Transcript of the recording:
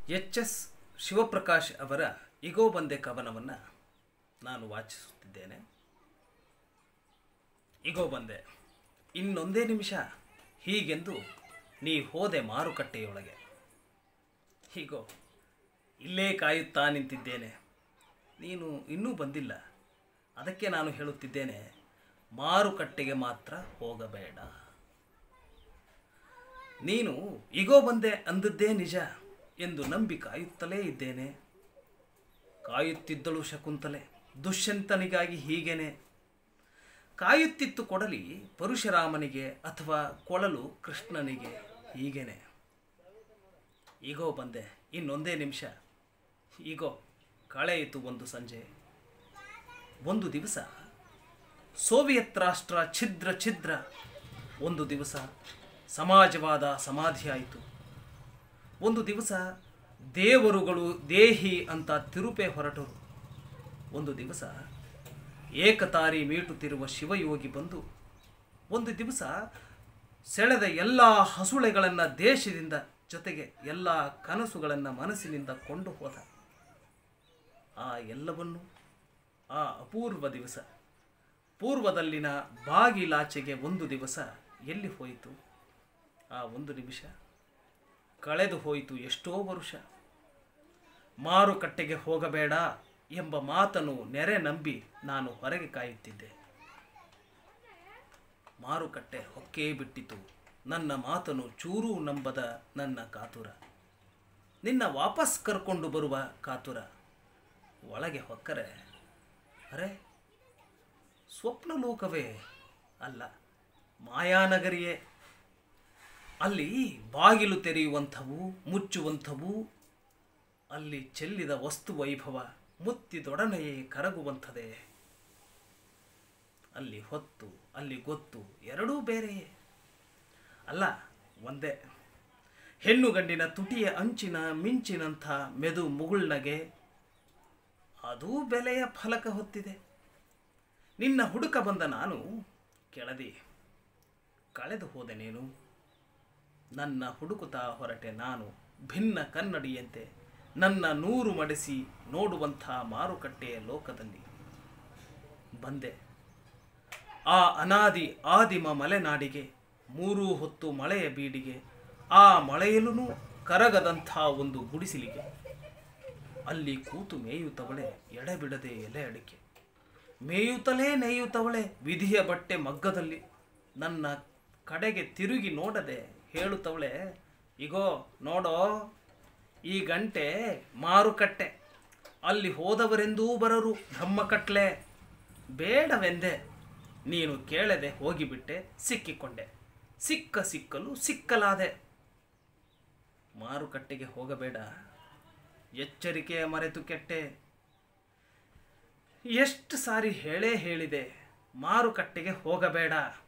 H S Shivaprakash ಅವರ ಇಗೋ ಬಂದೆ ಕವನವನ್ನು ನಾನು ವಾಚಿಸುತ್ತಿದ್ದೇನೆ ಇಗೋ ಬಂದೆ ಇನ್ನೊಂದೇ ನಿಮಿಷ ಹೀಗೆಂದು ನೀ ಹೋದೆ ಮಾರುಕಟ್ಟೆಯೊಳಗೆ ಹೀಗೋ ಇಲ್ಲೇ ಕಾಯುತ್ತಾ ನಿಂತಿದ್ದೇನೆ ನೀನು ಇನ್ನೂ ಬಂದಿಲ್ಲ ಅದಕ್ಕೆ ನಾನು ಹೇಳುತ್ತಿದ್ದೇನೆ ಮಾರುಕಟ್ಟೆಗೆ ಮಾತ್ರ ಹೋಗಬೇಡ ನೀನು ಇಗೋ ಬಂದೆ ಅಂದದ್ದೇ ನಿಜ ಎಂದು ನಂಬಿ ಕಾಯುತ್ತಲೇ ಇದ್ದೇನೆ ಕಾಯುತ್ತಿದ್ದಳು ಶಕುಂತಲೆ ದುಷ್ಯಂತನಿಗಾಗಿ ಹೀಗೇನೆ ಕಾಯುತ್ತಿತ್ತು ಕೊಡಲಿ ಪರಶುರಾಮನಿಗೆ ಅಥವಾ ಕೊಳಲು ಕೃಷ್ಣನಿಗೆ ಹೀಗೇನೆ ಈಗೋ ಬಂದೆ ಇನ್ನೊಂದೇ ನಿಮಿಷ ಈಗೋ ಕಳೆಯಿತು ಒಂದು ಸಂಜೆ ಒಂದು ದಿವಸ ಸೋವಿಯತ್ ರಾಷ್ಟ್ರ ಛಿದ್ರ ಛಿದ್ರ ಒಂದು ದಿವಸ ಸಮಾಜವಾದ ಸಮಾಧಿಯಾಯಿತು ಒಂದು ದಿವಸ ದೇವರುಗಳು ದೇಹಿ ಅಂತ ತಿರುಪೆ ಹೊರಟರು ಒಂದು ದಿವಸ ಏಕತಾರಿ ಮೀಟುತ್ತಿರುವ ಶಿವಯೋಗಿ ಬಂದು ಒಂದು ದಿವಸ ಸೆಳೆದ ಎಲ್ಲ ಹಸುಳೆಗಳನ್ನು ದೇಶದಿಂದ ಜೊತೆಗೆ ಎಲ್ಲ ಕನಸುಗಳನ್ನು ಮನಸ್ಸಿನಿಂದ ಕೊಂಡು ಹೋದ ಆ ಎಲ್ಲವನ್ನು ಆ ಅಪೂರ್ವ ದಿವಸ ಪೂರ್ವದಲ್ಲಿನ ಬಾಗಿಲಾಚೆಗೆ ಒಂದು ದಿವಸ ಎಲ್ಲಿ ಹೋಯಿತು ಆ ಒಂದು ನಿಮಿಷ ಕಳೆದು ಹೋಯಿತು ಎಷ್ಟೋ ವರುಷ ಮಾರುಕಟ್ಟೆಗೆ ಹೋಗಬೇಡ ಎಂಬ ಮಾತನ್ನು ನೆರೆ ನಂಬಿ ನಾನು ಹೊರಗೆ ಕಾಯುತ್ತಿದ್ದೆ ಮಾರುಕಟ್ಟೆ ಹೊಕ್ಕೇ ಬಿಟ್ಟಿತು ನನ್ನ ಮಾತನ್ನು ಚೂರೂ ನಂಬದ ನನ್ನ ಕಾತುರ ನಿನ್ನ ವಾಪಸ್ ಕರ್ಕೊಂಡು ಬರುವ ಕಾತುರ ಒಳಗೆ ಹೊಕ್ಕರೆ ಅರೆ ಸ್ವಪ್ನ ಲೋಕವೇ ಅಲ್ಲ ಮಾಯಾನಗರಿಯೇ ಅಲ್ಲಿ ಬಾಗಿಲು ತೆರೆಯುವಂಥವು ಮುಚ್ಚುವಂಥವು ಅಲ್ಲಿ ಚೆಲ್ಲಿದ ವಸ್ತು ವೈಭವ ಮುತ್ತಿದೊಡನೆಯೇ ಕರಗುವಂಥದೇ ಅಲ್ಲಿ ಹೊತ್ತು ಅಲ್ಲಿ ಗೊತ್ತು ಎರಡೂ ಬೇರೆಯೇ ಅಲ್ಲ ಒಂದೇ ಹೆಣ್ಣು ಗಂಡಿನ ತುಟಿಯ ಅಂಚಿನ ಮಿಂಚಿನಂಥ ಮೆದು ಮುಗುಳ್ನಗೆ ಅದೂ ಬೆಲೆಯ ಫಲಕ ಹೊತ್ತಿದೆ ನಿನ್ನ ಹುಡುಕ ಬಂದ ನಾನು ಕೆಳದಿ ಕಳೆದು ಹೋದೆ ನೀನು ನನ್ನ ಹುಡುಕುತ್ತಾ ಹೊರಟೆ ನಾನು ಭಿನ್ನ ಕನ್ನಡಿಯಂತೆ ನನ್ನ ನೂರು ಮಡಿಸಿ ನೋಡುವಂಥ ಮಾರುಕಟ್ಟೆಯ ಲೋಕದಲ್ಲಿ ಬಂದೆ ಆ ಅನಾದಿ ಆದಿಮ ಮಲೆನಾಡಿಗೆ ಮೂರೂ ಹೊತ್ತು ಮಳೆಯ ಬೀಡಿಗೆ ಆ ಮಳೆಯಲ್ಲೂ ಕರಗದಂಥ ಒಂದು ಗುಡಿಸಿಲಿಗೆ ಅಲ್ಲಿ ಕೂತು ಮೇಯುತ್ತವಳೆ ಎಡೆಬಿಡದೆ ಎಲೆ ಅಡಿಕೆ ಮೇಯುತ್ತಲೇ ನೇಯುತ್ತವಳೆ ವಿಧಿಯ ಬಟ್ಟೆ ಮಗ್ಗದಲ್ಲಿ ನನ್ನ ಕಡೆಗೆ ತಿರುಗಿ ನೋಡದೆ ಹೇಳುತ್ತವಳೆ ಇಗೋ ನೋಡೋ ಈ ಗಂಟೆ ಮಾರುಕಟ್ಟೆ ಅಲ್ಲಿ ಹೋದವರೆಂದೂ ಬರರು ಬ್ರಹ್ಮಕಟ್ಲೆ ಬೇಡವೆಂದೆ ನೀನು ಕೇಳದೆ ಹೋಗಿಬಿಟ್ಟೆ ಸಿಕ್ಕಿಕೊಂಡೆ ಸಿಕ್ಕ ಸಿಕ್ಕಲು ಸಿಕ್ಕಲಾದೆ ಮಾರುಕಟ್ಟೆಗೆ ಹೋಗಬೇಡ ಎಚ್ಚರಿಕೆಯ ಮರೆತು ಕೆಟ್ಟೆ ಎಷ್ಟು ಸಾರಿ ಹೇಳೇ ಹೇಳಿದೆ ಮಾರುಕಟ್ಟೆಗೆ ಹೋಗಬೇಡ